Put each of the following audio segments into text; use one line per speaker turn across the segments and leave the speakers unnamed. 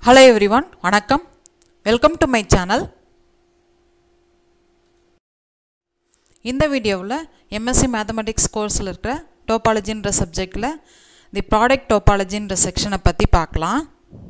Hello everyone வணக்கம் welcome to my channel இந்த வீடியோவில் எம்எஸ்சி மேத்தமெட்டிக்ஸ் கோர்ஸில் இருக்கிற டோபாலஜின்ற சப்ஜெக்டில் தி ப்ராடக்ட் டோபாலஜின்ற செக்ஷனை பற்றி பார்க்கலாம்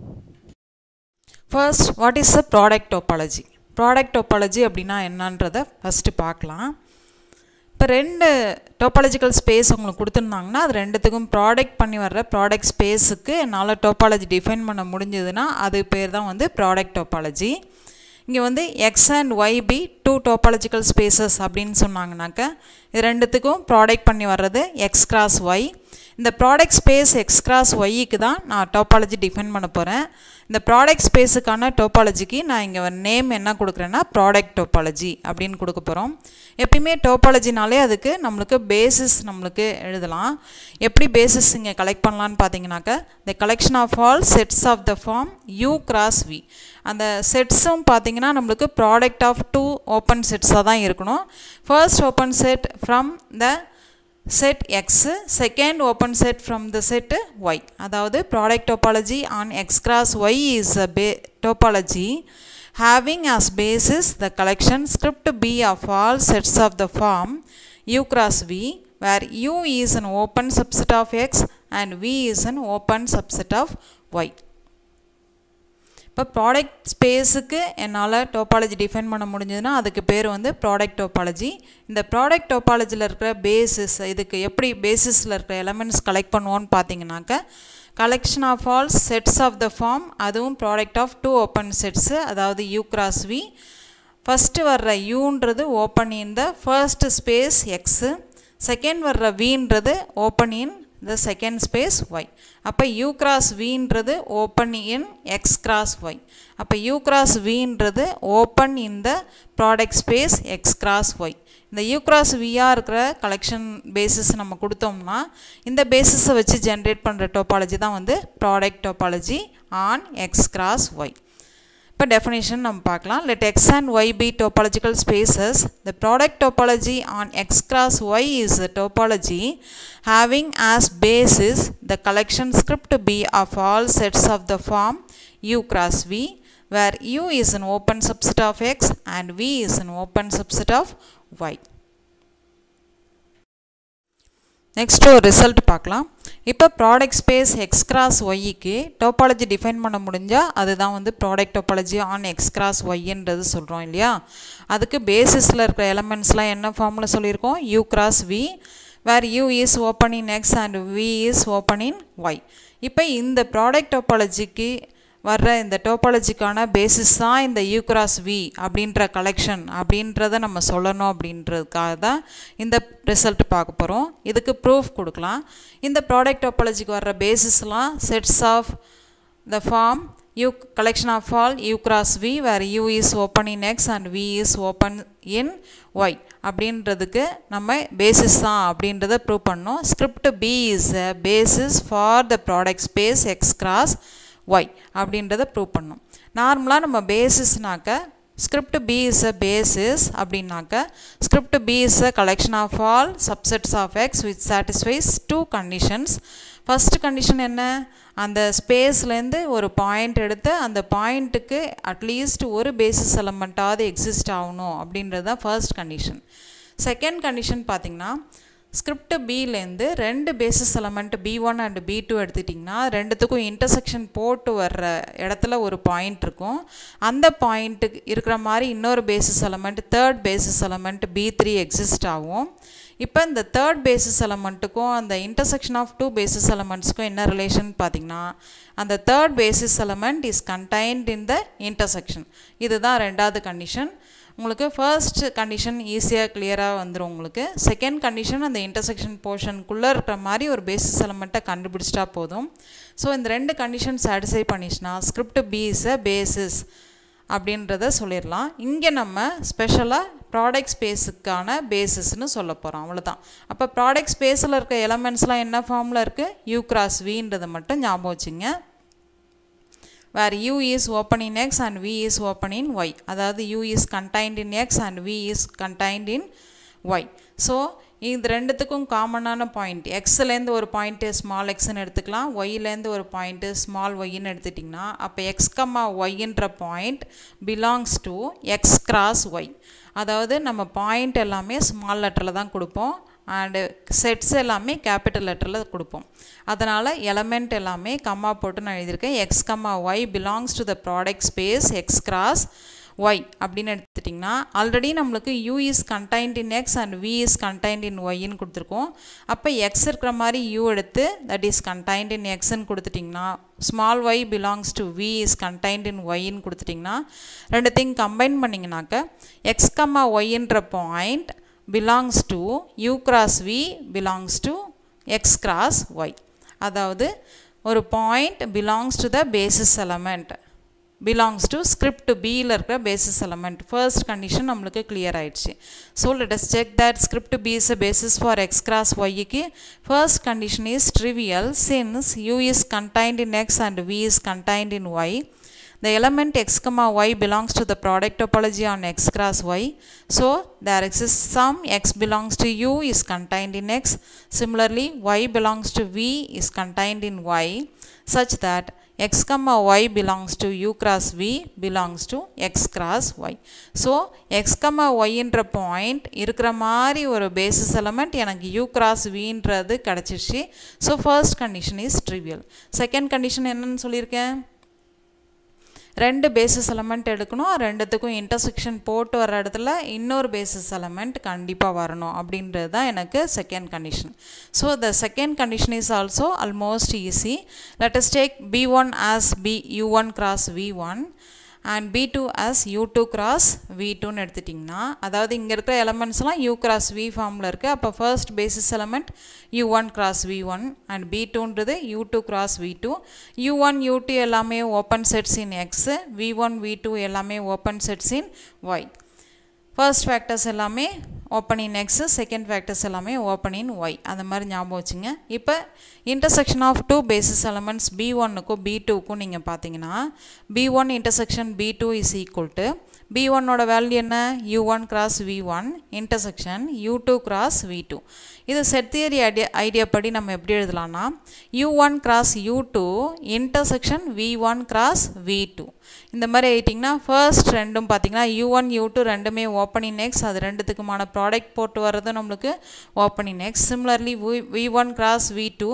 first what is a product topology product topology அப்படின்னா என்னன்றதை ஃபஸ்ட்டு பார்க்கலாம் இப்போ ரெண்டு டோபாலஜிக்கல் ஸ்பேஸ் உங்களுக்கு கொடுத்துருந்தாங்கன்னா அது ரெண்டுத்துக்கும் ப்ராடக்ட் பண்ணி வர்ற ப்ராடக்ட் ஸ்பேஸுக்கு என்னால் டோபாலஜி டிஃபைன் பண்ண முடிஞ்சதுன்னா அது பேர் தான் வந்து ப்ராடக்ட் டோபாலஜி இங்கே வந்து X and Y be two topological spaces அப்படின்னு சொன்னாங்கனாக்க இது ரெண்டுத்துக்கும் ப்ராடக்ட் பண்ணி வர்றது எக்ஸ் கிராஸ் ஒய் இந்த ப்ராடக்ட் ஸ்பேஸ் எக்ஸ் கிராஸ் ஒய்க்கு தான் நான் டோபாலஜி டிஃபைன் பண்ண போகிறேன் இந்த ப்ராடக்ட் ஸ்பேஸுக்கான டோபாலஜிக்கு நான் இங்கே நேம் என்ன கொடுக்குறேன்னா ப்ராடக்ட் டோபாலஜி அப்படின்னு கொடுக்க போகிறோம் எப்பயுமே டோபாலஜினாலே அதுக்கு நம்மளுக்கு பேசிஸ் நம்மளுக்கு எழுதலாம் எப்படி பேசிஸ் இங்கே கலெக்ட் பண்ணலான்னு பார்த்தீங்கன்னாக்க the collection of all sets of the form U cross we அந்த செட்ஸும் பார்த்தீங்கன்னா நம்மளுக்கு ப்ராடக்ட் ஆஃப் டூ ஓப்பன் செட்ஸாக தான் இருக்கணும் first open set from the set x second open set from the set y அதாவது product topology on x cross y is a topology having as basis the collection script b of all sets of the form u cross v where u is an open subset of x and v is an open subset of y இப்போ product ஸ்பேஸுக்கு என்னால் topology define பண்ண முடிஞ்சதுன்னா அதுக்கு பேர் வந்து product topology இந்த product டோபாலஜியில் இருக்கிற பேசிஸ் இதுக்கு எப்படி பேசிஸில் இருக்கிற எலமெண்ட்ஸ் கலெக்ட் பண்ணுவோன்னு பார்த்தீங்கன்னாக்க collection of all sets of the form அதுவும் product of two open sets அதாவது யூ கிராஸ் வி ஃபஸ்ட்டு வர்ற யூன்றது open in the first space X second வர்ற வின்றது open in the second space Y அப்போ U cross வின்றது open in X cross Y அப்போ U cross வின்றது open in the product space X cross Y இந்த U cross வியாக இருக்கிற collection basis நம்ம கொடுத்தோம்னா இந்த பேசிஸை வச்சு ஜென்ரேட் பண்ணுற டோபாலஜி தான் வந்து product topology on X cross Y இப்போ டெஃபினேஷன் நம்ம பார்க்கலாம் let X and Y be topological spaces the product topology on X cross Y is a topology having as basis the collection script B of all sets of the form U cross V where U is an open subset of X and V is an open subset of Y. Next ஒரு result பார்க்கலாம் இப்போ product space X cross ஒய்க்கு topology define பண்ண முடிஞ்சால் அதுதான் வந்து product topology on X cross ஒய்ன்றது சொல்கிறோம் இல்லையா அதுக்கு பேசிஸில் இருக்கிற எலமெண்ட்ஸ்லாம் என்ன ஃபார்மில் சொல்லியிருக்கோம் U cross we where you is open in X and we is open in Y இப்போ இந்த ப்ராடக்ட் டோபாலஜிக்கு வர்ற இந்த டோபாலஜிக்கான பேசிஸ் தான் இந்த யூ கிராஸ் வி அப்படின்ற கலெக்ஷன் அப்படின்றத நம்ம சொல்லணும் அப்படின்றதுக்காக தான் இந்த ரிசல்ட் பார்க்க போகிறோம் இதுக்கு ப்ரூஃப் கொடுக்கலாம் இந்த ப்ராடக்ட் டோபாலஜிக்கு வர்ற பேசிஸ்லாம் sets of the form U collection of all U cross we where you is open in X and we is open in Y அப்படின்றதுக்கு நம்ம பேசிஸ் தான் அப்படின்றத ப்ரூவ் பண்ணோம் script B is a basis for the product space X cross Y அப்படின்றத prove பண்ணோம் நார்மலாக நம்ம பேசிஸ்னாக்க script B is a basis அப்படின்னாக்க script B is a collection of all subsets of X which satisfies two conditions first condition என்ன அந்த ஸ்பேஸ்லேருந்து ஒரு point எடுத்து அந்த பாயிண்ட்டுக்கு அட்லீஸ்ட் ஒரு பேசிஸ் எலமெண்ட்டாவது எக்ஸிஸ்ட் ஆகணும் அப்படின்றது தான் ஃபர்ஸ்ட் கண்டிஷன் செகண்ட் கண்டிஷன் பார்த்திங்கன்னா ஸ்கிரிப்ட் பிலேருந்து ரெண்டு basis element B one and B two எடுத்துட்டிங்கன்னா ரெண்டுத்துக்கும் இன்டர்செக்ஷன் போட்டு வர்ற இடத்துல ஒரு பாயிண்ட் இருக்கும் அந்த பாயிண்ட்டுக்கு இருக்கிற மாதிரி இன்னொரு basis element third basis element B three exist ஆகும் இப்போ இந்த தேர்ட் பேசிஸ் எலமெண்ட்டுக்கும் அந்த இன்டர்செக்ஷன் ஆஃப் டூ பேசிஸ் எலமெண்ட்ஸ்க்கும் என்ன ரிலேஷன் பார்த்தீங்கன்னா அந்த third basis element is contained in the intersection இதுதான் ரெண்டாவது கண்டிஷன் உங்களுக்கு ஃபர்ஸ்ட் கண்டிஷன் ஈஸியாக கிளியராக வந்துடும் உங்களுக்கு செகண்ட் கண்டிஷன் அந்த இன்டர்செக்ஷன் போர்ஷனுக்குள்ளே இருக்கிற மாதிரி ஒரு பேசிஸ் எலமெண்ட்டை கண்டுபிடிச்சிட்டா போதும் ஸோ இந்த ரெண்டு கண்டிஷன் சாட்டிஸ்ஃபை பண்ணிச்சுன்னா script B is a basis அப்படின்றத சொல்லிடலாம் இங்கே நம்ம ஸ்பெஷலாக ப்ராடக்ட் ஸ்பேஸுக்கான பேசிஸ்னு சொல்ல போகிறோம் அவ்வளோதான் அப்போ ப்ராடக்ட் ஸ்பேஸில் இருக்க எலமெண்ட்ஸ்லாம் என்ன ஃபார்மில் இருக்குது யூ கிராஸ் வின்றதை மட்டும் ஞாபகம் வச்சுங்க where u is open in x and v is open in y அதாவது u is contained in x and v is contained in y so இது ரெண்டுத்துக்கும் காமனான பாயிண்ட் எக்ஸ்லேருந்து ஒரு பாயிண்ட்டு ஸ்மால் எக்ஸ்ன்னு எடுத்துக்கலாம் ஒய்லேருந்து ஒரு பாயிண்ட்டு ஸ்மால் ஒய்ன்னு எடுத்துட்டிங்கன்னா அப்போ எக்ஸ் கம்மா ஒய்ன்ற point belongs to X cross Y அதாவது நம்ம பாயிண்ட் எல்லாமே ஸ்மால் லெட்டரில் தான் கொடுப்போம் அண்டு செட்ஸ் எல்லாமே கேபிட்டல் லெட்டரில் கொடுப்போம் அதனால் எலமெண்ட் எல்லாமே கம்மா போட்டு நான் எழுதியிருக்கேன் X comma Y belongs to the product space X cross Y அப்படின்னு எடுத்துட்டிங்கன்னா ஆல்ரெடி நம்மளுக்கு U is contained in X and we is contained in ஒய்ன்னு கொடுத்துருக்கோம் அப்போ எக்ஸ் இருக்கிற மாதிரி யூ எடுத்து தட் இஸ் கண்டைன்ட் இன் எக்ஸ்ன்னு கொடுத்துட்டிங்கன்னா small Y belongs to V is contained in ஒய்ன்னு கொடுத்துட்டிங்கன்னா ரெண்டுத்தையும் கம்பைன் பண்ணிங்கனாக்க எக்ஸ் கம்மா ஒய்ன்ற point belongs to you cross V belongs to X cross Y அதாவது ஒரு point belongs to the basis element belongs to script பியில் இருக்கிற basis element first condition நம்மளுக்கு கிளியர் ஆயிடுச்சு so let us check that script B is a basis for X cross ஒய்க்கு first condition is trivial since you is contained in X and we is contained in Y the element x comma y belongs to the product topology on x cross y so there exists some x belongs to u is contained in x similarly y belongs to v is contained in y such that x comma y belongs to u cross v belongs to x cross y so x comma y என்ற point இருக்கிற மாதிரி ஒரு basis element எனக்கு u cross vன்றது கிடச்சிருச்சு so first condition is trivial second condition என்னன்னு சொல்லியிருக்கேன் ரெண்டு பேசிஸ் எலமெண்ட் எடுக்கணும் ரெண்டுத்துக்கும் இன்டர்செக்ஷன் போட்டு வர இடத்துல இன்னொரு பேசிஸ் எலமெண்ட் கண்டிப்பாக வரணும் அப்படின்றது தான் எனக்கு second condition so the second condition is also almost easy let us take B one as B U one cross V one and B two as U two cross V டூன்னு எடுத்துட்டிங்கன்னா அதாவது இங்கே இருக்கிற எலமெண்ட்ஸ்லாம் யூ கிராஸ் வி ஃபார்மில் இருக்குது அப்போ first basis element U one cross V one and B டூன்றது U two cross V two U one U two எல்லாமே open sets in X V one V two எல்லாமே open sets in Y first factors எல்லாமே open in X second factors எல்லாமே open in Y அந்த மாதிரி ஞாபகம் வச்சுங்க இப்போ intersection of two basis elements B ஒன்னுக்கும் பி டூக்கும் நீங்கள் பார்த்தீங்கன்னா B one intersection B two is equal to B ஒன்னோட வேல்யூ என்ன U one cross V one intersection U two cross V two இது செட் தியரி ஐடியா ஐடியா படி நம்ம எப்படி எழுதலாம்னா U one cross U two intersection V one cross V two இந்த மாதிரி எழுதிட்டிங்கன்னா ஃபர்ஸ்ட் ரெண்டும் பார்த்தீங்கன்னா யூ ஒன் யூ டூ ரெண்டுமே ஓப்பனிங் எக்ஸ் அது ரெண்டுத்துக்குமான ப்ராடக்ட் போட்டு வர்றது நம்மளுக்கு opening X similarly V one cross V two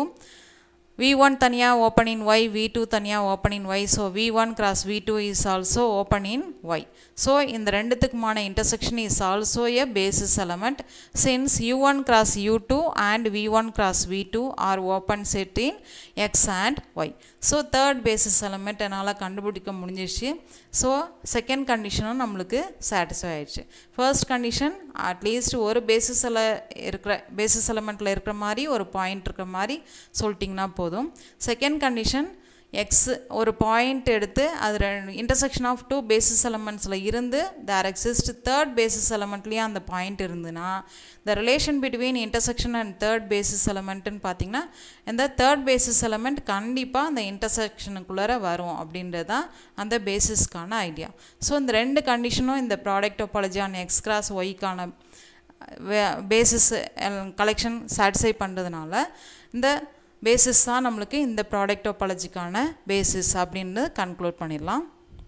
V one தனியாக open in y V two தனியாக open in y so V one cross V two is also open in y so இந்த ரெண்டுத்துக்குமான intersection is also a basis element since U one cross U two and V one cross V two are open set in X and y so third basis element என்னால் கண்டுபிடிக்க முடிஞ்சிச்சு so second கண்டிஷனும் நம்மளுக்கு satisfy ஆயிடுச்சு first condition at least ஒரு பேசிஸில் இருக்கிற basis எலமெண்ட்டில் இருக்கிற மாதிரி ஒரு பாயிண்ட் இருக்கிற மாதிரி சொல்லிட்டிங்கன்னா போதும் செகண்ட் கண்டிஷன் எக்ஸ் ஒரு பாயிண்ட் எடுத்து அது இன்டர்செக்ஷன் ஆஃப் டூ பேசிஸ் எலமெண்ட்ஸில் இருந்து தேர் எக்ஸிஸ்ட் தேர்ட் பேசிஸ் எலமெண்ட்லேயும் அந்த பாயிண்ட் இருந்துன்னா the relation between intersection and third basis எலமெண்ட்டுன்னு பார்த்தீங்கன்னா இந்த தேர்ட் பேசிஸ் எலமெண்ட் கண்டிப்பாக அந்த இன்டர்செக்ஷனுக்குள்ளார வரும் அப்படின்றது தான் அந்த பேசிஸ்க்கான ஐடியா ஸோ இந்த ரெண்டு கண்டிஷனும் இந்த product topology on X cross ஒய்க்கான பேசிஸ் கலெக்ஷன் சாட்டிஸ்ஃபை பண்ணுறதுனால இந்த பேசிஸ் தான் நம்மளுக்கு இந்த ப்ராடக்ட் டோபாலஜிக்கான பேசிஸ் அப்படின்னு கன்க்ளூட் பண்ணிடலாம்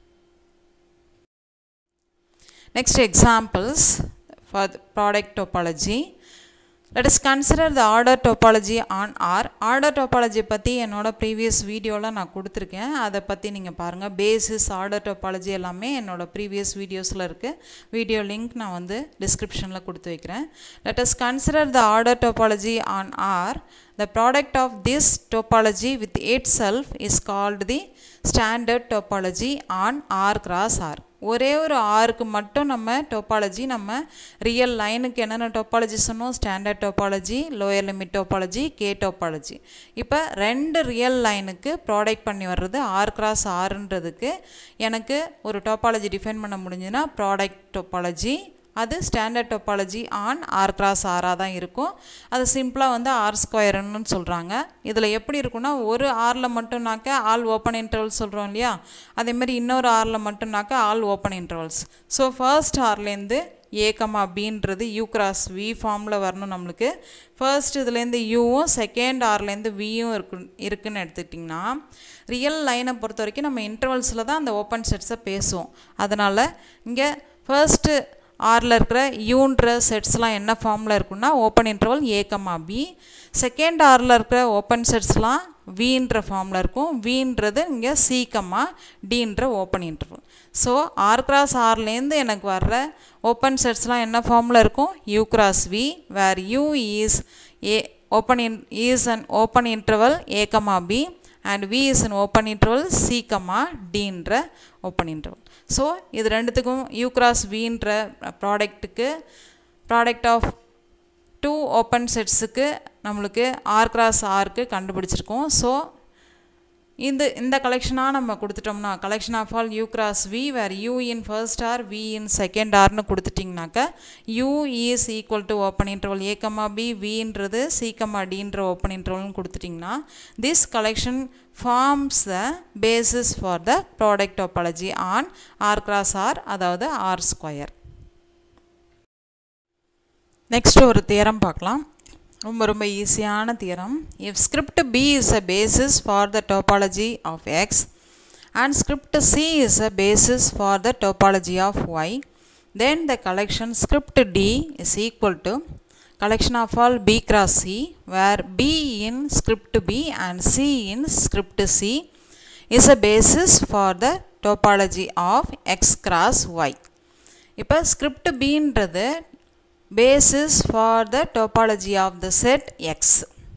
next examples for product topology let us consider the order topology on R order topology பற்றி என்னோட ப்ரீவியஸ் வீடியோவில் நான் கொடுத்துருக்கேன் அதை பற்றி நீங்கள் பாருங்கள் பேசிஸ் ஆர்டர் டோபாலஜி எல்லாமே என்னோட ப்ரீவியஸ் வீடியோஸில் இருக்குது வீடியோ லிங்க் நான் வந்து டிஸ்கிரிப்ஷனில் கொடுத்து வைக்கிறேன் let us consider the order topology on R the product of this topology with itself is called the standard topology on R cross R ஒரே ஒரு ஆருக்கு மட்டும் நம்ம டோபாலஜி நம்ம ரியல் லைனுக்கு என்னென்ன டோபாலஜி சொன்னோம் standard topology lower limit topology K topology இப்போ ரெண்டு ரியல் லைனுக்கு ப்ராடக்ட் பண்ணி வர்றது ஆர் கிராஸ் ஆறுன்றதுக்கு எனக்கு ஒரு டோபாலஜி டிஃபைன் பண்ண முடிஞ்சுன்னா ப்ராடக்ட் டோபாலஜி அது standard topology on R cross ஆராக தான் இருக்கும் அது சிம்பிளாக வந்து ஆர் ஸ்கொயர்னு சொல்கிறாங்க இதில் எப்படி இருக்குன்னா ஒரு ஆரில் மட்டும்னாக்க ஆல் ஓப்பன் இன்டர்வல்ஸ் சொல்கிறோம் இல்லையா அதேமாதிரி இன்னொரு ஆரில் மட்டும்னாக்க all open intervals so first ஆர்லேருந்து ஏ கமா பின்றது யூ கிராஸ் வி ஃபார்மில் வரணும் நம்மளுக்கு ஃபர்ஸ்ட் இதுலேருந்து யூவும் செகண்ட் ஆர்லேருந்து வியும் இருக்கு இருக்குன்னு எடுத்துக்கிட்டிங்கன்னா ரியல் லைனை பொறுத்த வரைக்கும் நம்ம இன்டர்வல்ஸில் தான் அந்த ஓப்பன் செட்ஸை பேசுவோம் அதனால் இங்கே ஃபர்ஸ்ட்டு ஆரில் இருக்கிற யூன்ற செட்ஸ்லாம் என்ன ஃபார்மில் இருக்குன்னா open interval a comma b second ஆரில் இருக்கிற ஓப்பன் செட்ஸ்லாம் வின்ற ஃபார்மில் இருக்கும் வின்றது இங்கே சி கம்மா டின்ற open interval so R cross ஆர்லேருந்து எனக்கு வர்ற ஓப்பன் செட்ஸ்லாம் என்ன ஃபார்மில் இருக்கும் you cross we where you is a open in is an open interval a comma b and we is an open interval c comma டின்ற open interval so இது ரெண்டுத்துக்கும் யூ கிராஸ் வின்ற ப்ராடக்ட்டுக்கு ப்ராடக்ட் ஆஃப் டூ ஓப்பன் செட்ஸுக்கு நம்மளுக்கு R cross ஆருக்கு கண்டுபிடிச்சிருக்கோம் so இந்த இந்த கலெக்ஷனாக நம்ம கொடுத்துட்டோம்னா collection of all U cross we where U in first R V in second ஆர்னு கொடுத்துட்டிங்கனாக்க U is equal to open interval a comma b வின்றது சி கமா டின்ற ஓப்பன் இன்டர்வல்னு கொடுத்துட்டிங்கன்னா this collection forms the basis for the product topology on R cross R அதாவது R square next ஒரு theorem பார்க்கலாம் ரொம்ப ரொம்ப ஈஸியான theorem if script B is a basis for the topology of X and script C is a basis for the topology of y then the collection script D is equal to collection of all b cross c where b in script b and c in script c is a basis for the topology of x cross y இப்போ script பின்றது basis for the topology of the set x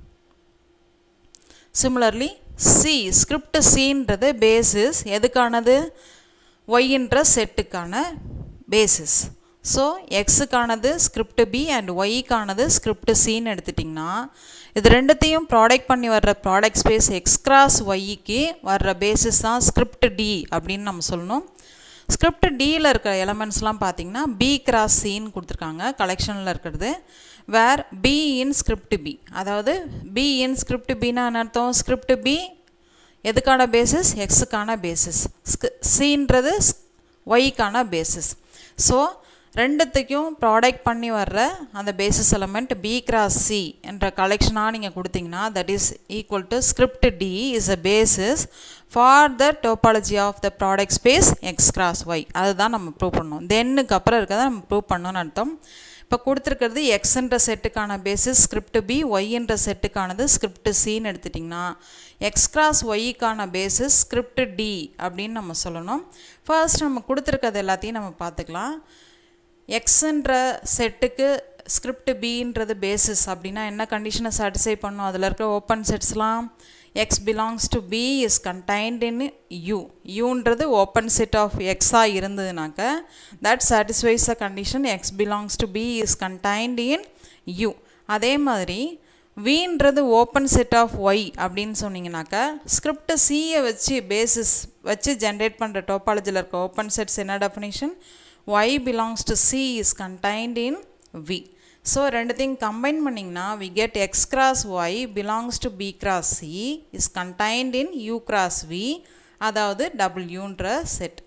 similarly C script சின்றது basis எதுக்கானது ஒய்ன்ற செட்டுக்கான basis so எக்ஸுக்கானது script B and ஒய்க்கானது script சின்னு எடுத்துட்டிங்கன்னா இது ரெண்டுத்தையும் ப்ராடக்ட் பண்ணி வர்ற ப்ராடக்ட் ஸ்பேஸ் எக்ஸ் கிராஸ் ஒய்க்கு வர்ற பேசிஸ் தான் ஸ்கிரிப்ட் டி அப்படின்னு நம்ம சொல்லணும் ஸ்கிரிப்ட் டியில் இருக்கிற எலமெண்ட்ஸ்லாம் பார்த்தீங்கன்னா பி கிராஸ் சின்னு கொடுத்துருக்காங்க கலெக்ஷனில் இருக்கிறது where B in script B அதாவது பி இன் ஸ்கிரிப்ட் பின்னா என்ன அர்த்தம் ஸ்கிரிப்ட் பி எதுக்கான பேசிஸ் எக்ஸுக்கான பேசிஸ் சின்றது ஒய்க்கான பேசிஸ் ஸோ ரெண்டுத்துக்கும் ப்ராடக்ட் பண்ணி வர்ற அந்த basis element B cross C என்ற கலெக்ஷனாக நீங்கள் கொடுத்தீங்கன்னா that is equal to script D is a basis for the topology of the product space X cross y அதுதான் நம்ம ப்ரூவ் பண்ணணும் தென்னுக்கு அப்புறம் இருக்கிறத நம்ம ப்ரூவ் பண்ணணும்னு அர்த்தம் இப்போ கொடுத்துருக்கிறது எக்ஸ்ன்ற செட்டுக்கான பேசிஸ் ஸ்கிரிப்ட் பி ஒய்ன்ற செட்டுக்கானது ஸ்கிரிப்ட் சின்னு எடுத்துட்டிங்கன்னா எக்ஸ் கிராஸ் ஒய்க்கான பேசிஸ் ஸ்கிரிப்ட் டி அப்படின்னு நம்ம சொல்லணும் ஃபர்ஸ்ட் நம்ம கொடுத்துருக்கிறது எல்லாத்தையும் நம்ம பார்த்துக்கலாம் எக்ஸுன்ற செட்டுக்கு ஸ்கிரிப்ட் பின்றது பேசிஸ் அப்படின்னா என்ன கண்டிஷனை சாட்டிஸ்ஃபை பண்ணும் அதில் இருக்கிற ஓப்பன் செட்ஸ்லாம் x belongs to B is contained in U யூன்றது ஓப்பன் செட் ஆஃப் எக்ஸாக இருந்ததுனாக்க that satisfies a condition x belongs to B is contained in U அதே மாதிரி வின்றது ஓப்பன் செட் ஆஃப் ஒய் அப்படின்னு சொன்னீங்கன்னாக்கா ஸ்கிரிப்ட் சியை வச்சு பேசிஸ் வச்சு ஜென்ரேட் பண்ணுற டோபாலஜியில் இருக்க ஓப்பன் செட்ஸ் என்ன definition y belongs to c is contained in v so ரெண்டுத்தையும் கம்பைன் பண்ணிங்கன்னா we get x cross y belongs to B cross C is contained in U cross we அதாவது டபிள்யூன்ற set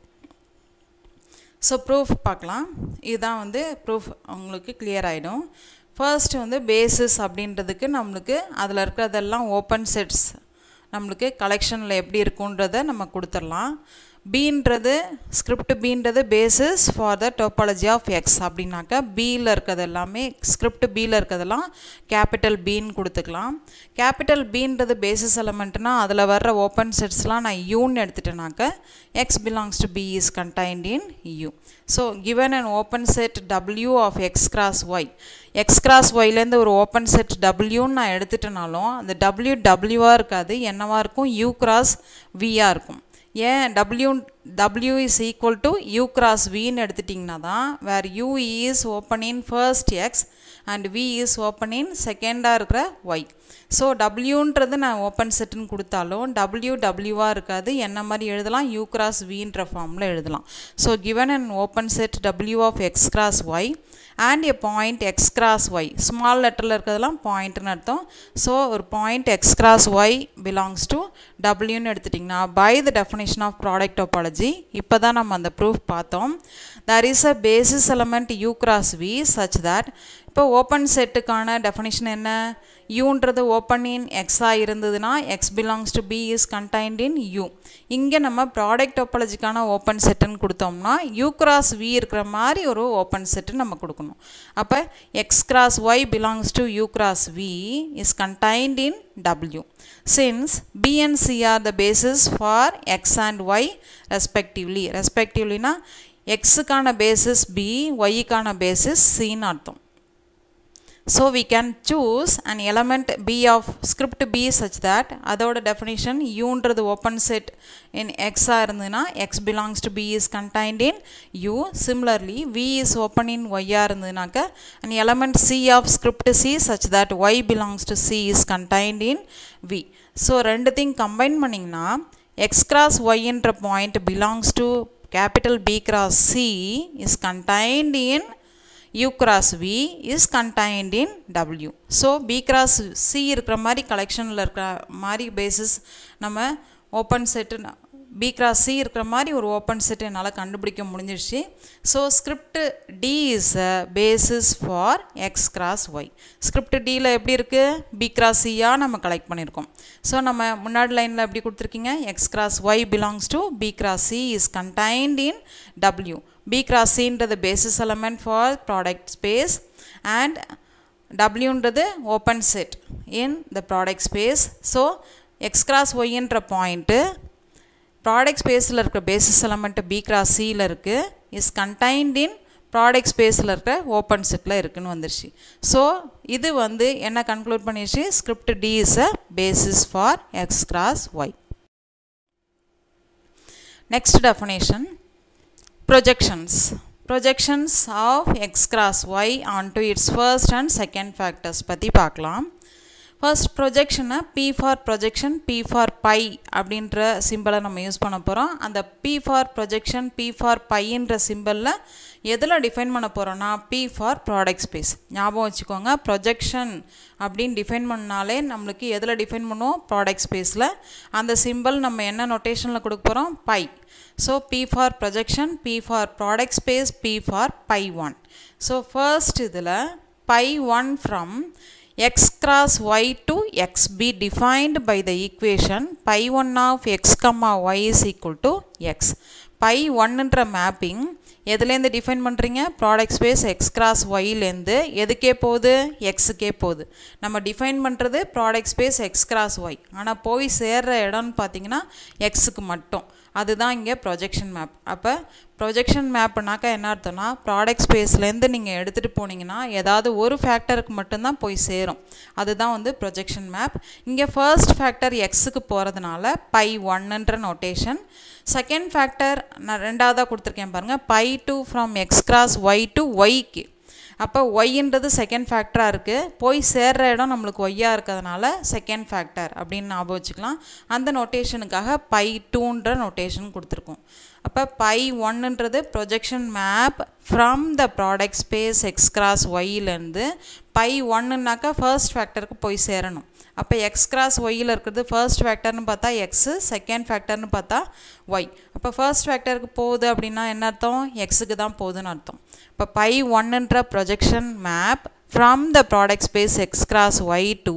so proof பார்க்கலாம் இதுதான் வந்து proof உங்களுக்கு clear ஆகிடும் first வந்து பேசிஸ் அப்படின்றதுக்கு நம்மளுக்கு அதில் இருக்கிறதெல்லாம் ஓப்பன் செட்ஸ் நம்மளுக்கு கலெக்ஷனில் எப்படி இருக்குன்றதை நம்ம கொடுத்துடலாம் பீன்றது ஸ்கிரிப்ட் பீன்றது basis for the topology of x அப்படின்னாக்கா பியில் இருக்கிறது எல்லாமே ஸ்கிரிப்ட் பியில் இருக்கிறதெல்லாம் கேபிட்டல் பீன்னு கொடுத்துக்கலாம் கேபிட்டல் பீன்றது பேசிஸ் எலமெண்ட்னா அதில் வர்ற ஓப்பன் செட்ஸ்லாம் நான் யூன்னு எடுத்துட்டேனாக்க x belongs to B is contained in U so given an open set W of x cross ஒய் எக்ஸ் கிராஸ் ஒய்லேருந்து ஒரு ஓப்பன் செட் டபிள்யூன்னு நான் எடுத்துட்டனாலும் அந்த டபிள்யூ டபிள்யூவாக இருக்காது என்னவாக இருக்கும் யூ கிராஸ் வியாக இருக்கும் ஏன் W W is equal to U cross V ன்னு எடுத்துட்டிங்கன்னா தான் where U is open in first X and V is open in செகண்டாக இருக்கிற Y ஸோ டபிள்யூன்றது நான் ஓப்பன் செட்டுன்னு கொடுத்தாலும் டபிள்யூ டபிள்யூவாக இருக்காது என்ன மாதிரி எழுதலாம் யூ கிராஸ் வின்ற ஃபார்மில் எழுதலாம் so given and open set W of x cross y and a point x cross y small லெட்டரில் இருக்கிறதெல்லாம் பாயிண்ட்னு அர்த்தம் ஸோ ஒரு point x cross y belongs to டபிள்யூன்னு எடுத்துட்டிங்கன்னா by the definition of product topology இப்போ தான் நம்ம அந்த ப்ரூஃப் பார்த்தோம் there is a basis element U cross V such that இப்போ ஓப்பன் செட்டுக்கான டெஃபினேஷன் என்ன யூன்றது ஓப்பன் இன் எக்ஸாக இருந்ததுன்னா x belongs to B is contained in U இங்கே நம்ம ப்ராடக்ட் டோபாலஜிக்கான ஓப்பன் செட்டுன்னு கொடுத்தோம்னா யூ கிராஸ் வி இருக்கிற மாதிரி ஒரு ஓப்பன் செட்டு நம்ம கொடுக்கணும் அப்போ x cross y belongs to you cross we is contained in W since B and C are the basis for x and y respectively ரெஸ்பெக்டிவ்லினா எக்ஸுக்கான basis B ஒய்க்கான basis சின்னு அர்த்தம் So we can choose an element B of script B such that அதோட definition Uன்றது open set in X ஆ இருந்ததுன்னா X belongs to B is contained in U. Similarly, V is open in Y ah இருந்ததுனாக்க an element C of script C such that Y belongs to C is contained in V. So ரெண்டுத்தையும் combine பண்ணிங்கன்னா X cross Y என்ற point belongs to capital B cross C is contained in U cross V is contained in W. So B cross C இருக்கிற மாதிரி கலெக்ஷனில் இருக்கிற மாதிரி basis நம்ம open set B cross C இருக்கிற மாதிரி ஒரு ஓப்பன் செட் என்னால் கண்டுபிடிக்க முடிஞ்சிடுச்சு so script D is a basis for X cross y script டியில் எப்படி இருக்குது பி கிராஸ் சியாக நம்ம கலெக்ட் பண்ணியிருக்கோம் ஸோ நம்ம முன்னாடி லைனில் எப்படி கொடுத்துருக்கீங்க x cross y belongs to B cross C is contained in W B cross சின்றது basis element for product space and டபிள்யூன்றது open set in the product space so x cross ஒய்ன்ற point product ஸ்பேஸில் இருக்கிற basis element B cross சியில் இருக்குது is contained in product ஸ்பேஸில் இருக்கிற open settle இருக்குன்னு வந்துருச்சு ஸோ இது வந்து என்ன கன்க்ளூட் பண்ணிடுச்சு script D is a basis for X cross y next definition projections projections of x cross y onto its first and second factors பற்றி பார்க்கலாம் ஃபர்ஸ்ட் ப்ரொஜெக்ஷனை P for projection B for pi அப்படின்ற சிம்பிளை நம்ம use பண்ண போகிறோம் அந்த P for projection B for பைன்ற சிம்பிளில் எதில் டிஃபைன் பண்ண போகிறோன்னா பி ஃபார் ப்ராடக்ட் ஸ்பேஸ் ஞாபகம் வச்சுக்கோங்க ப்ரொஜெக்ஷன் அப்படின்னு டிஃபைன் பண்ணாலே நம்மளுக்கு எதில் டிஃபைன் பண்ணுவோம் ப்ராடக்ட் ஸ்பேஸில் அந்த சிம்பிள் நம்ம என்ன நொட்டேஷனில் கொடுக்க போகிறோம் pi so P for projection B for product space P for pi one so first இதில் pi one from x cross y to x be defined by the equation pi 1 of x comma y is equal to x pi 1ன்ற mapping எதுலேருந்து define பண்ணுறீங்க product space X cross ஒய்லேருந்து எதுக்கே போகுது எக்ஸுக்கே போகுது நம்ம டிஃபைன் பண்ணுறது product space X cross y ஆனால் போய் சேர்ற இடம்னு பார்த்தீங்கன்னா எக்ஸுக்கு மட்டும் அதுதான் இங்கே ப்ரொஜெக்ஷன் மேப் அப்போ ப்ரொஜெக்ஷன் மேப்புனாக்கா என்ன அர்த்தம்னா ப்ராடக்ட் ஸ்பேஸ்லேருந்து நீங்கள் எடுத்துகிட்டு போனீங்கன்னா ஏதாவது ஒரு ஃபேக்டருக்கு மட்டும்தான் போய் சேரும் அதுதான் வந்து ப்ரொஜெக்ஷன் மேப் இங்கே ஃபர்ஸ்ட் ஃபேக்டர் எக்ஸுக்கு போகிறதுனால பை ஒன்னுன்ற நோட்டேஷன் செகண்ட் ஃபேக்டர் நான் ரெண்டாவதாக கொடுத்துருக்கேன் பாருங்கள் pi two from x cross y to ஒய்க்கு அப்போ ஒய்ன்றது செகண்ட் ஃபேக்டராக இருக்குது போய் சேர்ற இடம் நம்மளுக்கு ஒய்யாக இருக்கிறதுனால செகண்ட் ஃபேக்டர் அப்படின்னு ஞாபகம் வச்சுக்கலாம் அந்த நோட்டேஷனுக்காக பை டூன்ற நோட்டேஷன் கொடுத்துருக்கோம் அப்போ பை ஒன்னுன்றது projection map from the product space X cross ஒய்யிலேருந்து பை ஒன்னுனாக்கா ஃபர்ஸ்ட் ஃபேக்டருக்கு போய் சேரணும் அப்போ எக்ஸ் கிராஸ் ஒய்யில் இருக்கிறது ஃபர்ஸ்ட் ஃபேக்டர்னு பார்த்தா எக்ஸு செகண்ட் ஃபேக்டர்னு பார்த்தா ஒய் அப்போ ஃபர்ஸ்ட் ஃபேக்டருக்கு போகுது அப்படின்னா என்ன அர்த்தம் எக்ஸுக்கு தான் போகுதுன்னு அர்த்தம் இப்போ பை ஒன்னுன்ற projection map from the product space X cross y to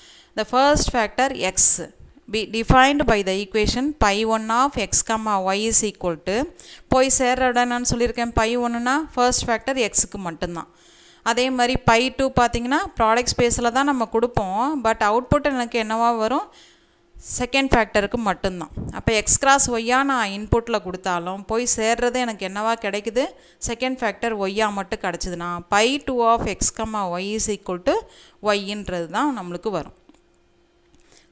the first factor x be defined by the equation pi 1 of x comma y is equal to போய் சேர்ற இடம் நான் சொல்லியிருக்கேன் பை ஒன்றுனா ஃபர்ஸ்ட் ஃபேக்டர் எக்ஸுக்கு மட்டும்தான் அதே மாதிரி பை டூ பார்த்தீங்கன்னா ப்ராடக்ட் ஸ்பேஸில் தான் நம்ம கொடுப்போம் பட் அவுட்புட் எனக்கு என்னவா வரும் செகண்ட் ஃபேக்டருக்கு மட்டும்தான் அப்போ எக்ஸ் கிராஸ் ஒய்யா நான் இன்புட்டில் கொடுத்தாலும் போய் சேர்றது எனக்கு என்னவா கிடைக்குது செகண்ட் ஃபேக்டர் ஒய்யா மட்டும் கிடச்சிதுன்னா pi two of x comma y is equal to ஒய்ன்றது தான் நம்மளுக்கு வரும்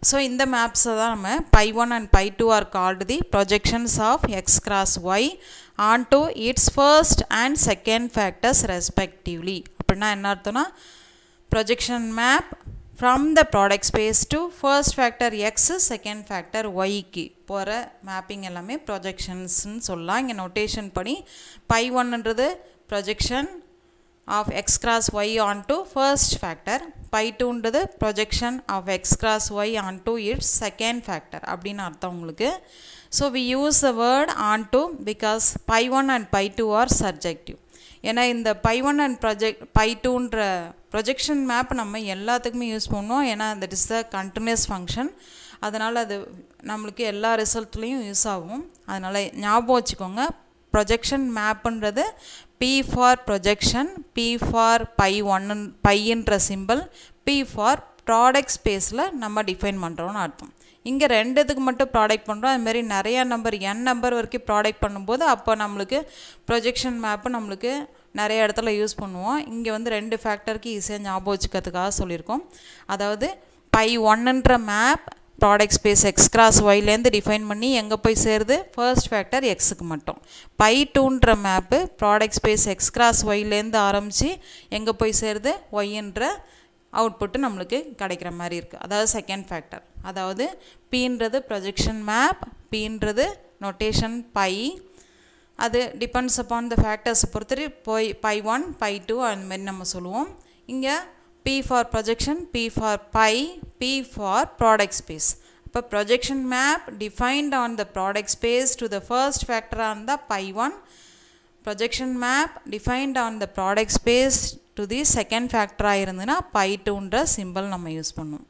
ஸோ இந்த மேப்ஸை தான் நம்ம pi one and pi two are called the projections of x cross y onto its first and second factors respectively அப்படின்னா என்ன அர்த்தம்னா projection map from the product space to first factor x second factor ஒய்க்கு போகிற mapping எல்லாமே ப்ரொஜெக்ஷன்ஸ்னு சொல்லலாம் இங்கே notation படி பை ஒன்னுன்றது projection of x cross y onto first factor pi டூன்றது projection of x cross y onto its second factor அப்படின்னு அர்த்தம் உங்களுக்கு so we use the word onto because pi one and pi two are subjective ஏன்னா இந்த pi one and project pi டூன்ற projection map நம்ம எல்லாத்துக்குமே use பண்ணுவோம் ஏன்னா that is the continuous function அதனால் அது நம்மளுக்கு எல்லா ரிசல்ட்லேயும் யூஸ் ஆகும் அதனால் ஞாபகம் வச்சுக்கோங்க ப்ரொஜெக்ஷன் மேப்புன்றது P for projection B for pi ஒன்னு பைன்ற சிம்பிள் பி ஃபார் ப்ராடக்ட் ஸ்பேஸில் நம்ம டிஃபைன் பண்ணுறோன்னு அர்த்தம் இங்கே ரெண்டுத்துக்கு மட்டும் ப்ராடக்ட் பண்ணுறோம் அதுமாரி நிறையா நம்பர் என் நம்பர் வரைக்கும் ப்ராடக்ட் பண்ணும்போது அப்போ நம்மளுக்கு ப்ரொஜெக்ஷன் மேப்பு நம்மளுக்கு நிறைய இடத்துல யூஸ் பண்ணுவோம் இங்கே வந்து ரெண்டு ஃபேக்டருக்கு ஈஸியாக ஞாபகம் வச்சுக்கிறதுக்காக சொல்லியிருக்கோம் அதாவது பை ஒன்னுன்ற map product space X cross ஒய்லேருந்து டிஃபைன் பண்ணி எங்கே போய் சேருது ஃபர்ஸ்ட் ஃபேக்டர் எக்ஸுக்கு மட்டும் பை டூன்ற map product space X cross ஒய்லேருந்து ஆரம்பித்து எங்கே போய் சேருது ஒய்ன்ற அவுட்புட்டு நம்மளுக்கு கிடைக்கிற மாதிரி இருக்குது அதாவது செகண்ட் ஃபேக்டர் அதாவது பீன்றது ப்ரொஜெக்ஷன் மேப் பீன்றது நொட்டேஷன் பை அது டிபெண்ட்ஸ் அப்பான் த ஃபேக்டர்ஸை பொறுத்து போய் பை ஒன் பை டூ அந்தமாரி நம்ம சொல்லுவோம் இங்கே p for projection B for pi p for product space இப்போ projection map defined on the product space to the first ஃபேக்டராக இருந்தால் pi one projection map defined on the product space to the second ஃபேக்டராக இருந்ததுன்னா pi டூன்ற simple நம்ம use பண்ணுவோம்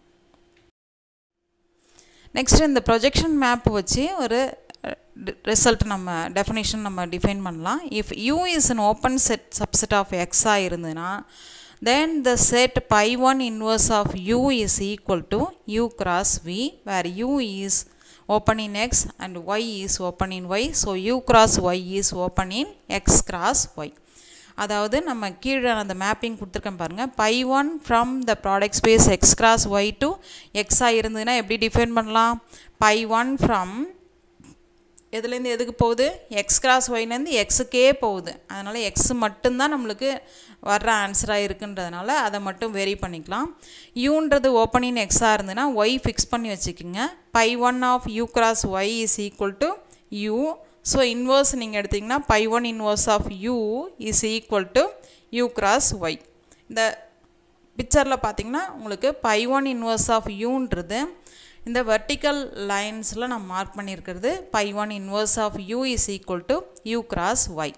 next இந்த projection map வச்சு ஒரு ரிசல்ட் நம்ம டெஃபினேஷன் நம்ம டிஃபைன் பண்ணலாம் if u is an open set subset of எக்ஸாக இருந்ததுன்னா தென் த set pi one inverse of u is equal to you cross we where you is open in x and y is open in y so u cross y is open in x cross y அதாவது நம்ம கீழே அந்த mapping கொடுத்துருக்கேன் பாருங்கள் pi one from the product space X cross y to எக்ஸாக இருந்ததுன்னா எப்படி define பண்ணலாம் பை ஒன் ஃப்ரம் எதுலேருந்து எதுக்கு போகுது எக்ஸ் கிராஸ் ஒய்லேருந்து எக்ஸுக்கே போகுது அதனால் எக்ஸு மட்டும்தான் நம்மளுக்கு வர்ற ஆன்சராக இருக்குன்றதுனால அதை மட்டும் வெரி பண்ணிக்கலாம் யூன்றது ஓப்பனிங் எக்ஸாக இருந்ததுன்னா ஒய் ஃபிக்ஸ் பண்ணி வச்சுக்கோங்க pi one of u cross Y is equal to u so inverse நீங்கள் எடுத்திங்கன்னா pi one inverse of u is equal to you cross Y இந்த பிக்சரில் பார்த்தீங்கன்னா உங்களுக்கு பை ஒன் இன்வர்ஸ் ஆஃப் யூன்றது இந்த வெர்டிக்கல் லைன்ஸில் நான் மார்க் பண்ணியிருக்கிறது pi one inverse of u is equal to you cross y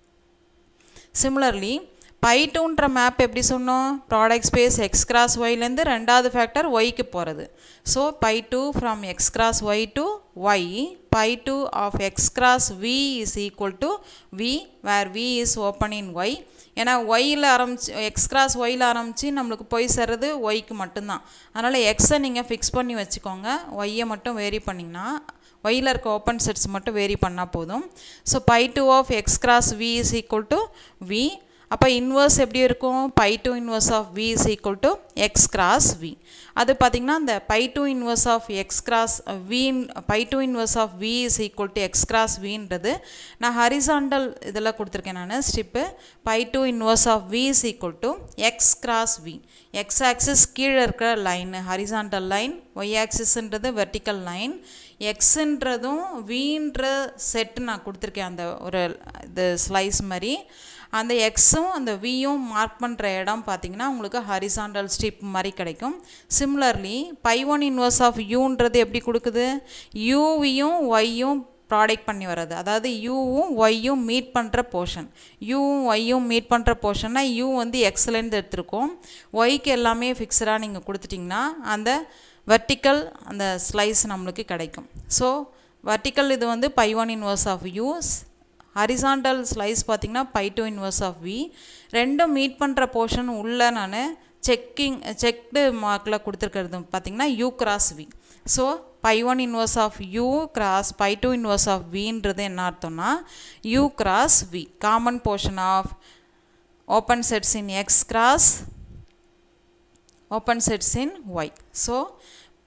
similarly pi டூன்ற மேப் எப்படி சொன்னோம் ப்ராடக்ட் ஸ்பேஸ் எக்ஸ் கிராஸ் ஒய்லேருந்து ரெண்டாவது ஃபேக்டர் ஒய்க்கு போகிறது so pi two from x cross y to y pi two of x cross we is equal to v where v is open in y ஏன்னா ஒய்யில் ஆரம்பிச்சு X cross while ஆரம்பித்து நம்மளுக்கு போய் சேர்றது ஒய்க்கு மட்டும்தான் அதனால் எக்ஸை நீங்கள் ஃபிக்ஸ் பண்ணி வச்சுக்கோங்க ஒய்யை மட்டும் வேரி பண்ணிங்கன்னா ஒயில் இருக்க ஓப்பன் செட்ஸ் மட்டும் வேரி பண்ணால் போதும் so pi two of x cross we is equal to v அப்போ இன்வர்ஸ் எப்படி இருக்கும் pi two inverse of v is equal to X cross v அது பார்த்திங்கன்னா இந்த pi two inverse of x cross வீன் pi two inverse of v is equal to X cross வின்றது நான் horizontal இதில் கொடுத்துருக்கேன் நான் strip pi two inverse of v is equal to X cross v x axis கீழே இருக்கிற line horizontal line y ஆக்சிஸ்ன்றது vertical line எக்ஸுன்றதும் வீன்ற செட்டு நான் கொடுத்துருக்கேன் அந்த ஒரு இது ஸ்லைஸ் மாதிரி அந்த எக்ஸும் அந்த வியும் மார்க் பண்ணுற இடம் பார்த்தீங்கன்னா உங்களுக்கு ஹரிசாண்டல் ஸ்டிப் மாதிரி கிடைக்கும் similarly pi one inverse of யூன்றது எப்படி கொடுக்குது யூவியும் ஒய்யும் ப்ராடக்ட் பண்ணி வர்றது அதாவது யூவும் ஒய்யும் மீட் பண்ணுற போர்ஷன் யூவும் ஒய்யும் மீட் பண்ணுற போர்ஷன்னா யூ வந்து எக்ஸலேருந்து எடுத்திருக்கோம் ஒய்க்கு எல்லாமே ஃபிக்ஸடாக நீங்கள் கொடுத்துட்டிங்கன்னா அந்த வெர்டிக்கல் அந்த ஸ்லைஸ் நம்மளுக்கு கிடைக்கும் ஸோ வெர்டிக்கல் இது வந்து pi one inverse of u's horizontal slice பார்த்திங்கன்னா pi two inverse of v ரெண்டும் மீட் பண்ணுற போர்ஷன் உள்ளே நான் செக்கிங் செக்டு மார்க்கில் கொடுத்துருக்கிறது பார்த்திங்கன்னா u cross v so pi one inverse of u cross pi two inverse of வின்றது என்ன அர்த்தம்னா u cross v common portion of open sets in X cross open sets in y so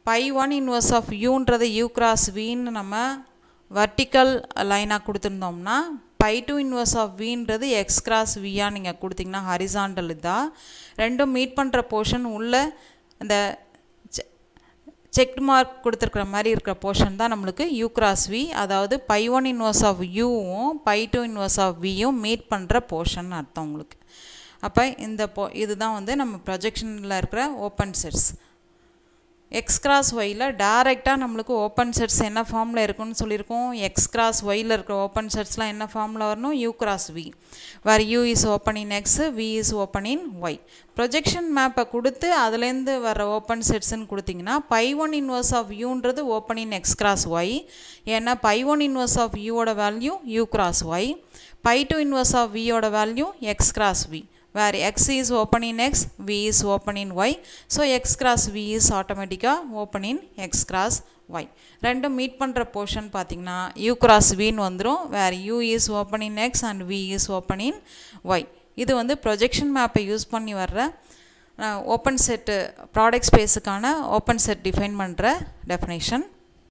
pi one inverse of யூன்றது u cross வின்னு நம்ம vertical லைனாக கொடுத்துருந்தோம்னா pi two inverse of வின்றது x cross வியாக நீங்கள் கொடுத்தீங்கன்னா ஹரிசாண்டல் இதாக ரெண்டும் மீட் பண்ணுற போர்ஷன் உள்ள அந்த செக் மார்க் கொடுத்துருக்குற மாதிரி இருக்கிற போர்ஷன் தான் நம்மளுக்கு யூ கிராஸ் வி அதாவது பை ஒன் இன்வர்ஸ் ஆஃப் யூவும் பை டூ இன்வர்ஸ் ஆஃப் வியும் மீட் பண்ணுற போர்ஷன் அர்த்தம் உங்களுக்கு அப்போ இந்த போ இதுதான் வந்து நம்ம ப்ரொஜெக்ஷனில் இருக்கிற ஓப்பன் செட்ஸ் எக்ஸ் கிராஸ் ஒயில் டேரெக்டாக நம்மளுக்கு ஓப்பன் செட்ஸ் என்ன ஃபார்மில் இருக்குன்னு சொல்லியிருக்கோம் எக்ஸ் கிராஸ் ஒயில் இருக்கிற ஓப்பன் செட்ஸ்லாம் என்ன ஃபார்மில் வரணும் u cross we where you is open in x v is open in y projection மேப்பை கொடுத்து அதுலேருந்து வர ஓப்பன் செட்ஸ்ன்னு கொடுத்தீங்கன்னா பை ஒன் இன்வர்ஸ் ஆஃப் யூன்றது open in X cross y ஏன்னா பை ஒன் இன்வர்ஸ் ஆஃப் யூவோட value u cross y pi two inverse of வியோட value x cross v where x is open in x, v is open in y. So x cross v is automatically open in x cross y. ரெண்டும் meet பண்ணுற portion பார்த்தீங்கன்னா u cross vன்னு வந்துடும் where u is open in x and v is open in y. இது வந்து projection மேப்பை use பண்ணி வர்ற ஓப்பன் செட்டு ப்ராடக்ட் ஸ்பேஸுக்கான ஓப்பன் செட் டிஃபைன் பண்ணுற டெஃபினேஷன்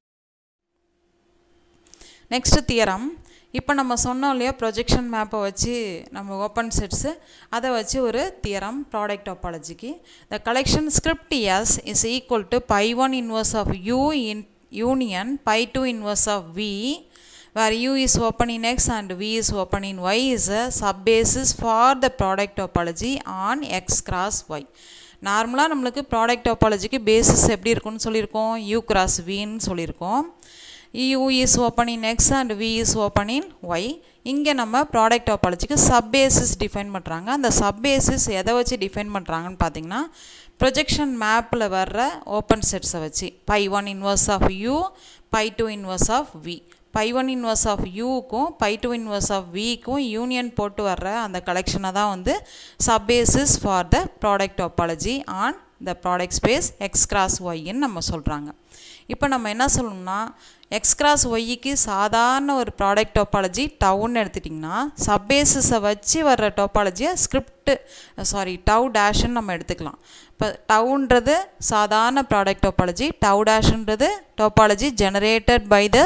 நெக்ஸ்ட் தியரம் இப்போ நம்ம சொன்னோம் இல்லையா ப்ரொஜெக்ஷன் மேப்பை வச்சு நம்ம ஓப்பன் செட்ஸு அதை வச்சு ஒரு தியரம் ப்ராடக்ட் டாப்பாலஜிக்கு the collection script s is equal to pi one inverse of u in union pi two inverse of v where u is open in x and v is open in y is a sub-basis for the product topology on x cross y. நார்மலாக நம்மளுக்கு product டாப்பாலஜிக்கு basis எப்படி இருக்குன்னு சொல்லியிருக்கோம் U cross வின்னு சொல்லியிருக்கோம் u is open in x and v is open in y இங்கே நம்ம ப்ராடக்ட் டாப்பாலஜிக்கு சப் பேசிஸ் டிஃபைன் பண்ணுறாங்க அந்த சப் பேசிஸ் எதை வச்சு டிஃபைன் பண்ணுறாங்கன்னு பார்த்தீங்கன்னா ப்ரொஜெக்ஷன் மேப்பில் வர்ற ஓப்பன் செட்ஸை வச்சு pi one inverse of u pi two inverse of v pi one inverse of யூக்கும் பை டூ இன்வர்ஸ் ஆஃப் விக்கும் யூனியன் போட்டு வர்ற அந்த கலெக்ஷனை தான் வந்து subbasis for the product topology on the product space X cross ஒய்ன்னு நம்ம சொல்கிறாங்க இப்போ நம்ம என்ன சொல்லணும்னா எக்ஸ் கிராஸ் ஒய்க்கு சாதாரண ஒரு ப்ராடக்ட் டோப்பாலஜி டவுன்னு எடுத்துட்டிங்கன்னா சப்பேசஸை வச்சு வர்ற டோப்பாலஜியை ஸ்கிரிப்ட் சாரி டவ் டேஷ்ன்னு நம்ம எடுத்துக்கலாம் இப்போ டவுன்றது சாதாரண ப்ராடக்ட் டோப்பாலஜி டவ் டேஷ்ன்றது topology generated by the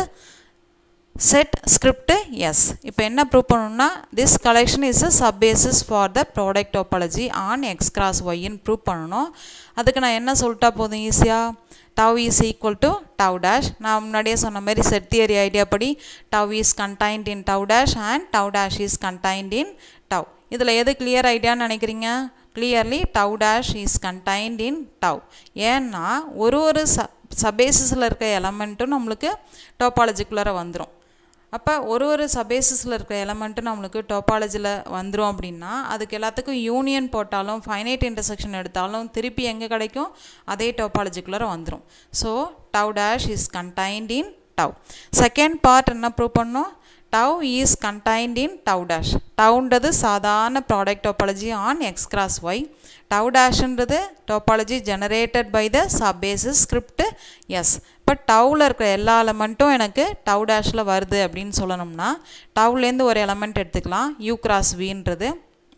set script s இப்போ என்ன ப்ரூவ் பண்ணணும்னா this collection is a subbasis for the product topology on X cross ஒய்ன்னு ப்ரூவ் பண்ணணும் அதுக்கு நான் என்ன சொல்லிட்டா போதும் ஈஸியாக tau is equal to tau dash நான் முன்னாடியே சொன்ன மாதிரி செட் தியரி ஐடியா படி tau is contained in tau dash and tau dash is contained in tau இதில் எது கிளியர் ஐடியான்னு நினைக்கிறீங்க clearly tau dash is contained in tau ஏன்னா ஒரு ஒரு ச சபேசிஸில் இருக்க எலமெண்ட்டும் நம்மளுக்கு டோப்பாலஜிக்குள்ளார வந்துடும் அப்போ ஒரு ஒரு சபேசிஸில் இருக்கிற எலமெண்ட்டும் நம்மளுக்கு டோப்பாலஜியில் வந்துடும் அப்படின்னா அதுக்கு எல்லாத்துக்கும் யூனியன் போட்டாலும் ஃபைனைட் இன்டர்செக்ஷன் எடுத்தாலும் திருப்பி எங்கே கிடைக்கும் அதே டோப்பாலஜிக்குள்ளே வந்துடும் so tau dash is contained in tau second part என்ன ப்ரூவ் பண்ணோம் tau is contained in tau dash டவுன்றது சாதாரண product topology on X cross y tau டேஷ்ன்றது topology generated by the subbasis script s இப்போ டவ்வில் இருக்கிற எல்லா எலமெண்ட்டும் எனக்கு டவ் டேஷில் வருது அப்படின்னு சொல்லணும்னா டவ்லேருந்து ஒரு எலமெண்ட் எடுத்துக்கலாம் யூ கிராஸ் வின்றது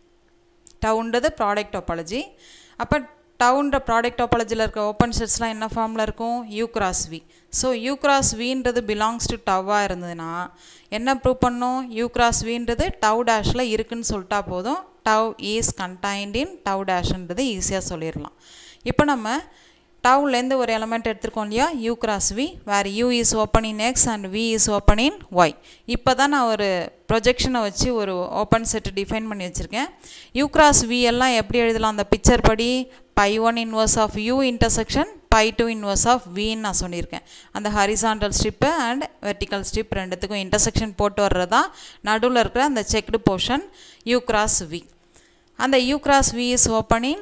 டவுன்றது ப்ராடக்ட் டோப்பாலஜி அப்போ டவுன்ற ப்ராடக்ட் டாப்பாலஜியில் இருக்க ஓப்பன் செட்ஸ்லாம் என்ன ஃபார்மில் இருக்கும் you cross v so u cross வின்றது பிலாங்ஸ் டு டவ்வாக இருந்ததுன்னா என்ன ப்ரூவ் பண்ணும் யூ கிராஸ் வின்றது டவ் டேஷில் இருக்குன்னு சொல்லிட்டா போதும் tau is contained in tau டேஷ்ன்றது ஈஸியாக சொல்லிடலாம் இப்போ நம்ம டவுலேருந்து ஒரு எலமெண்ட் எடுத்துருக்கோம் இல்லையா u cross we where you is open in X and we is open in Y இப்போ தான் நான் ஒரு ப்ரொஜெக்ஷனை வச்சு ஒரு ஓப்பன் செட்டு டிஃபைன் பண்ணி வச்சுருக்கேன் யூ கிராஸ் வி எல்லாம் எப்படி எழுதலாம் அந்த பிக்சர் படி pi one inverse of u intersection pi two inverse of வின்னு நான் சொல்லியிருக்கேன் அந்த horizontal strip and vertical strip ரெண்டுத்துக்கும் இன்டர்செக்ஷன் போட்டு வர்றது தான் நடுவில் இருக்கிற அந்த checked portion u cross we அந்த u cross we is open in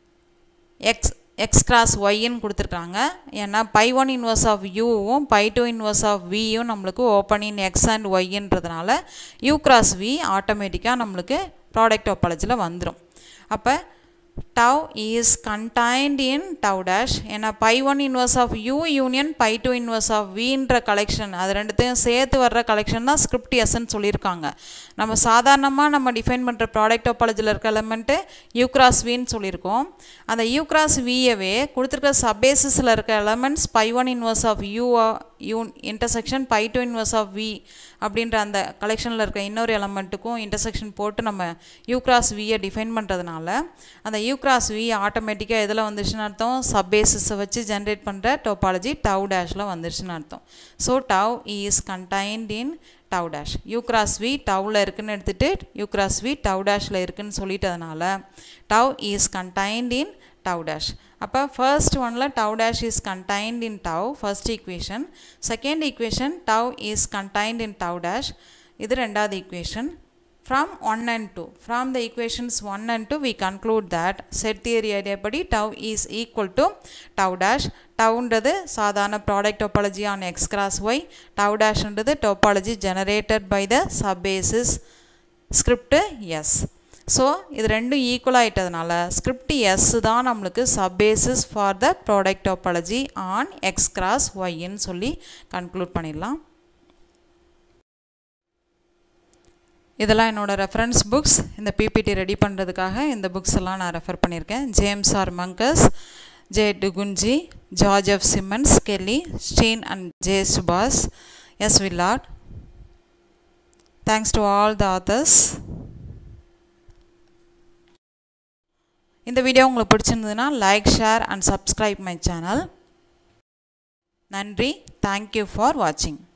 x x cross ஒய்ன்னு கொடுத்துருக்காங்க ஏன்னா பை ஒன் இன்வர்ஸ் ஆஃப் யூவும் பை டூ இன்வர்ஸ் ஆஃப் வியும் நம்மளுக்கு ஓப்பன் இன் எக்ஸ் அண்ட் ஒய்ன்றதுனால யூ கிராஸ் வி ஆட்டோமேட்டிக்காக நம்மளுக்கு ப்ராடக்ட் ஒப்பாலஜியில் வந்துடும் அப்போ tau is contained in tau dash ஏன்னா pi one inverse of u union pi two inverse of வின்ற கலெக்ஷன் அது ரெண்டுத்தையும் சேர்த்து வர்ற கலெக்ஷன் தான் ஸ்கிரிப்ட் எஸ்ன்னு சொல்லியிருக்காங்க நம்ம சாதாரணமாக நம்ம டிஃபைன் பண்ணுற ப்ராடக்ட் ஆப்பாலஜியில் இருக்க எலமெண்ட்டு யூ கிராஸ் வின்னு சொல்லியிருக்கோம் அந்த யூ கிராஸ் வியவே கொடுத்துருக்க சப்பேசிஸில் இருக்க elements pi one inverse of u u intersection pi two inverse of v அப்படின்ற அந்த கலெக்ஷனில் இருக்க இன்னொரு எலமெண்ட்டுக்கும் இன்டர்செக்ஷன் போட்டு நம்ம யூ கிராஸ் வியை டிஃபைன் பண்ணுறதுனால அந்த யூ கிராஸ் வி ஆட்டோமேட்டிக்காக எதில் வந்துருச்சுன்னு அர்த்தம் சப்பேசிஸை வச்சு ஜென்ரேட் பண்ணுற டோபாலஜி டவ் டேஷில் வந்துருச்சுன்னு அர்த்தம் so tau is contained in tau dash u cross v டவ்வில் இருக்குன்னு எடுத்துகிட்டு யூ கிராஸ் வி டவ் டேஷில் இருக்குன்னு சொல்லிட்டதுனால tau is contained in tau dash அப்போ ஃபர்ஸ்ட் ஒனில் tau dash is contained in tau first equation second equation tau is contained in tau dash இது ரெண்டாவது equation from 1 and 2 from the equations 1 and 2 we conclude that set theory ஐடியாப்படி tau is equal to tau dash tauன்றது சாதாரண product topology on x cross y tau dashன்றது topology generated by the subbasis script s so இது ரெண்டும் equal ஆகிட்டதுனால script s தான் நம்மளுக்கு subbasis for the product topology on X cross ஒய்ன்னு சொல்லி கன்க்ளூட் பண்ணிடலாம் இதெல்லாம் என்னோடய ரெஃபரன்ஸ் புக்ஸ் இந்த பிபிடி ரெடி பண்ணுறதுக்காக இந்த புக்ஸ் எல்லாம் நான் ரெஃபர் பண்ணியிருக்கேன் James R Munkres J Dugundji George F Simmons Kelley Steen and J சுபாஸ் S Willard thanks to all the authors இந்த வீடியோ உங்களுக்கு பிடிச்சிருந்ததுன்னா like share and subscribe my channel நன்றி தேங்க்யூ ஃபார் வாட்சிங்